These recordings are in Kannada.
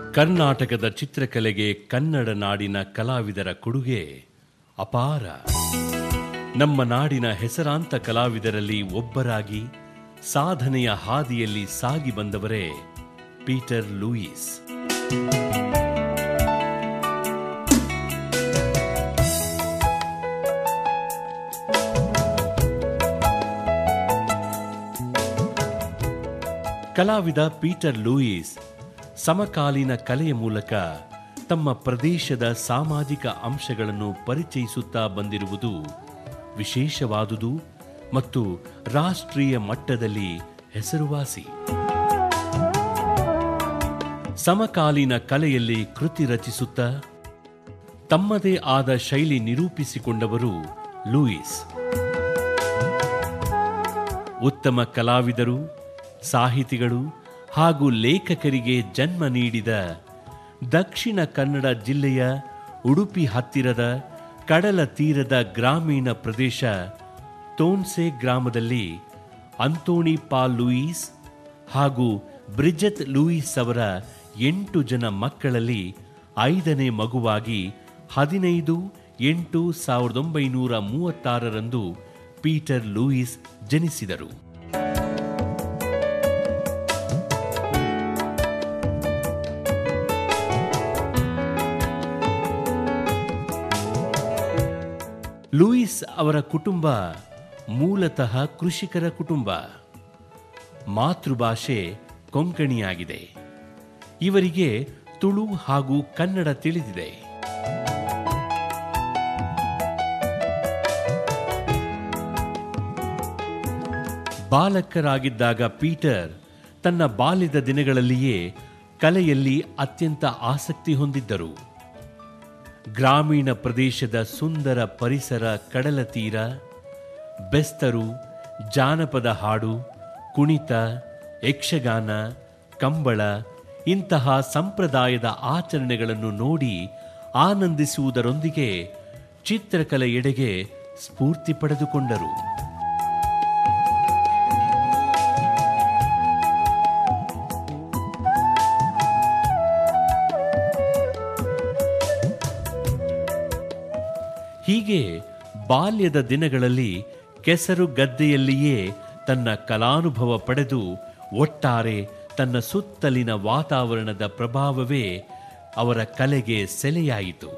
ಕರ್ನಾಟಕದ ಚಿತ್ರಕಲೆಗೆ ಕನ್ನಡ ನಾಡಿನ ಕಲಾವಿದರ ಕೊಡುಗೆ ಅಪಾರ ನಮ್ಮ ನಾಡಿನ ಹೆಸರಾಂತ ಕಲಾವಿದರಲ್ಲಿ ಒಬ್ಬರಾಗಿ ಸಾಧನೆಯ ಹಾದಿಯಲ್ಲಿ ಸಾಗಿ ಬಂದವರೇ ಪೀಟರ್ ಲೂಯಿಸ್ ಕಲಾವಿದ ಪೀಟರ್ ಲೂಯಿಸ್ ಸಮಕಾಲೀನ ಕಲೆಯ ಮೂಲಕ ತಮ್ಮ ಪ್ರದೇಶದ ಸಾಮಾಜಿಕ ಅಂಶಗಳನ್ನು ಪರಿಚಯಿಸುತ್ತಾ ಬಂದಿರುವುದು ವಿಶೇಷವಾದುದು ಮತ್ತು ರಾಷ್ಟ್ರೀಯ ಮಟ್ಟದಲ್ಲಿ ಹೆಸರುವಾಸಿ ಸಮಕಾಲೀನ ಕಲೆಯಲ್ಲಿ ಕೃತಿ ರಚಿಸುತ್ತಾ ತಮ್ಮದೇ ಆದ ಶೈಲಿ ನಿರೂಪಿಸಿಕೊಂಡವರು ಲೂಯಿಸ್ ಉತ್ತಮ ಕಲಾವಿದರು ಸಾಹಿತಿಗಳು ಹಾಗೂ ಲೇಖಕರಿಗೆ ಜನ್ಮ ನೀಡಿದ ದಕ್ಷಿಣ ಕನ್ನಡ ಜಿಲ್ಲೆಯ ಉಡುಪಿ ಹತ್ತಿರದ ಕಡಲ ತೀರದ ಗ್ರಾಮೀಣ ಪ್ರದೇಶ ತೋನ್ಸೆ ಗ್ರಾಮದಲ್ಲಿ ಅಂತೋಣಿ ಪಾಲ್ ಲೂಯಿಸ್ ಹಾಗೂ ಬ್ರಿಜೆತ್ ಲೂಯಿಸ್ ಅವರ ಎಂಟು ಜನ ಮಕ್ಕಳಲ್ಲಿ ಐದನೇ ಮಗುವಾಗಿ ಹದಿನೈದು ಎಂಟು ಸಾವಿರದ ಒಂಬೈನೂರ ಮೂವತ್ತಾರರಂದು ಪೀಟರ್ ಲೂಯಿಸ್ ಜನಿಸಿದರು ಲೂಯಿಸ್ ಅವರ ಕುಟುಂಬ ಮೂಲತಃ ಕೃಷಿಕರ ಕುಟುಂಬ ಮಾತೃಭಾಷೆ ಕೊಂಕಣಿಯಾಗಿದೆ ಇವರಿಗೆ ತುಳು ಹಾಗೂ ಕನ್ನಡ ತಿಳಿದಿದೆ ಬಾಲಕರಾಗಿದ್ದಾಗ ಪೀಟರ್ ತನ್ನ ಬಾಲ್ಯದ ದಿನಗಳಲ್ಲಿಯೇ ಕಲೆಯಲ್ಲಿ ಅತ್ಯಂತ ಆಸಕ್ತಿ ಹೊಂದಿದ್ದರು ಗ್ರಾಮೀಣ ಪ್ರದೇಶದ ಸುಂದರ ಪರಿಸರ ಕಡಲ ತೀರ ಬೆಸ್ತರು ಜಾನಪದ ಹಾಡು ಕುಣಿತ ಯಕ್ಷಗಾನ ಕಂಬಳ ಇಂತಹ ಸಂಪ್ರದಾಯದ ಆಚರಣೆಗಳನ್ನು ನೋಡಿ ಆನಂದಿಸುವುದರೊಂದಿಗೆ ಚಿತ್ರಕಲೆಯೆಡೆಗೆ ಸ್ಫೂರ್ತಿ ಪಡೆದುಕೊಂಡರು ಹೀಗೆ ಬಾಲ್ಯದ ದಿನಗಳಲ್ಲಿ ಕೆಸರು ಗದ್ದೆಯಲ್ಲಿಯೇ ತನ್ನ ಕಲಾನುಭವ ಪಡೆದು ಒಟ್ಟಾರೆ ತನ್ನ ಸುತ್ತಲಿನ ವಾತಾವರಣದ ಪ್ರಭಾವವೇ ಅವರ ಕಲೆಗೆ ಸೆಲೆಯಾಯಿತು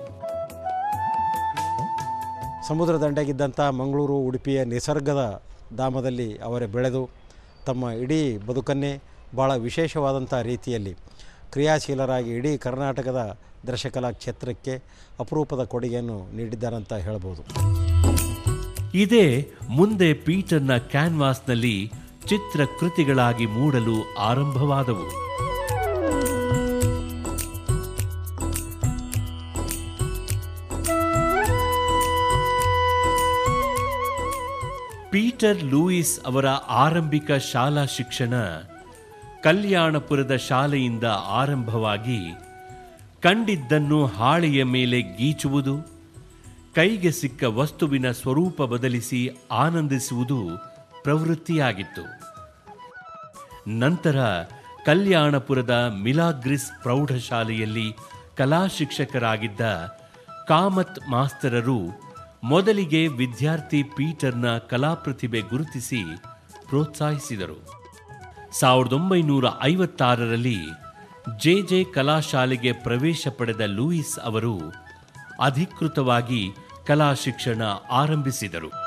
ಸಮುದ್ರ ದಂಡೆಗಿದ್ದಂಥ ಮಂಗಳೂರು ಉಡುಪಿಯ ನಿಸರ್ಗದ ಧಾಮದಲ್ಲಿ ಅವರೇ ಬೆಳೆದು ತಮ್ಮ ಇಡೀ ಬದುಕನ್ನೇ ಭಾಳ ವಿಶೇಷವಾದಂಥ ರೀತಿಯಲ್ಲಿ ಕ್ರಿಯಾಶೀಲರಾಗಿ ಇಡೀ ಕರ್ನಾಟಕದ ದೃಶ್ಯಕಲಾ ಕ್ಷೇತ್ರಕ್ಕೆ ಅಪರೂಪದ ಕೊಡುಗೆಯನ್ನು ನೀಡಿದ್ದಾರಂತ ಹೇಳ್ಬೋದು ಇದೇ ಮುಂದೆ ಪೀಟರ್ನ ಕ್ಯಾನ್ವಾಸ್ನಲ್ಲಿ ಚಿತ್ರಕೃತಿಗಳಾಗಿ ಮೂಡಲು ಆರಂಭವಾದವು ಪೀಟರ್ ಲೂಯಿಸ್ ಅವರ ಆರಂಭಿಕ ಶಾಲಾ ಶಿಕ್ಷಣ ಕಲ್ಯಾಣಪುರದ ಶಾಲೆಯಿಂದ ಆರಂಭವಾಗಿ ಕಂಡಿದ್ದನ್ನು ಹಾಳೆಯ ಮೇಲೆ ಗೀಚುವುದು ಕೈಗೆ ಸಿಕ್ಕ ವಸ್ತುವಿನ ಸ್ವರೂಪ ಬದಲಿಸಿ ಆನಂದಿಸುವುದು ಪ್ರವೃತ್ತಿಯಾಗಿತ್ತು ನಂತರ ಕಲ್ಯಾಣಪುರದ ಮಿಲಾಗ್ರಿಸ್ ಪ್ರೌಢಶಾಲೆಯಲ್ಲಿ ಕಲಾ ಶಿಕ್ಷಕರಾಗಿದ್ದ ಕಾಮತ್ ಮಾಸ್ತರರು ಮೊದಲಿಗೆ ವಿದ್ಯಾರ್ಥಿ ಪೀಟರ್ನ ಕಲಾಪ್ರತಿಭೆ ಗುರುತಿಸಿ ಪ್ರೋತ್ಸಾಹಿಸಿದರು ಸಾವಿರದ ಒಂಬೈನೂರ ಐವತ್ತಾರರಲ್ಲಿ ಜೆ ಜೆ ಕಲಾಶಾಲೆಗೆ ಪ್ರವೇಶ ಪಡೆದ ಲೂಯಿಸ್ ಅವರು ಅಧಿಕೃತವಾಗಿ ಕಲಾ ಶಿಕ್ಷಣ ಆರಂಭಿಸಿದರು